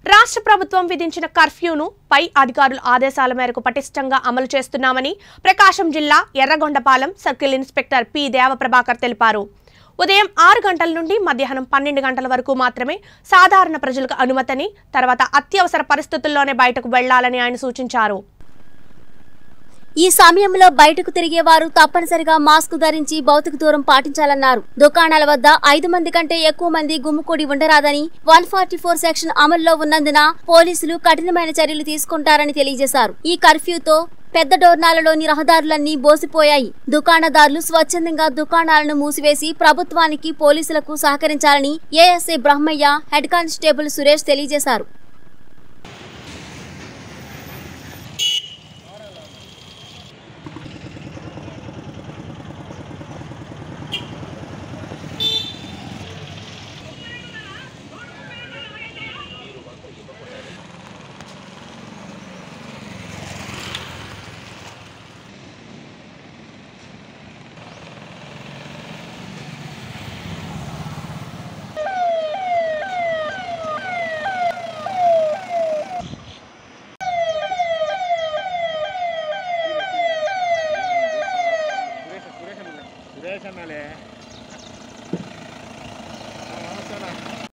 రాష్ట్ర ప్రభుత్వం విధించిన కర్ఫ్యూను పై అధికారుల ఆదేశాల మేరకు పటిష్టంగా అమలు చేస్తున్నామని ప్రకాశం జిల్లా Yerragondapalem circle inspector P Devaprabhakar తెలిపారు ఉదయం ఆరు గంటల నుండి మధ్యాహ్నం పన్నెండు గంటల వరకు మాత్రమే సాధారణ ప్రజలకు అనుమతిని తర్వాత అత్యవసర పరిస్థితుల్లోనే బయటకు వెళ్లాలని ఆయన సూచించారు ఈ సమయంలో బయటకు తిరిగే వారు తప్పనిసరిగా మాస్క్ ధరించి భౌతిక దూరం పాటించాలన్నారు దుకాణాల వద్ద ఐదు మంది కంటే ఎక్కువ మంది గుమ్ముకూడి ఉండరాదని వన్ ఫార్టీ ఫోర్ సెక్షన్ అమల్లో ఉన్నందున పోలీసులు కఠినమైన చర్యలు తీసుకుంటారని తెలియజేశారు ఈ కర్ఫ్యూతో పెద్ద డోర్నాలలోని రహదారులన్నీ బోసిపోయాయి దుకాణదారులు స్వచ్ఛందంగా దుకాణాలను మూసివేసి ప్రభుత్వానికి పోలీసులకు సహకరించాలని ASI Brahmaiah head constable Suresh తెలియజేశారు సురేష్ సురేష్ సురేష్ అన్నాలే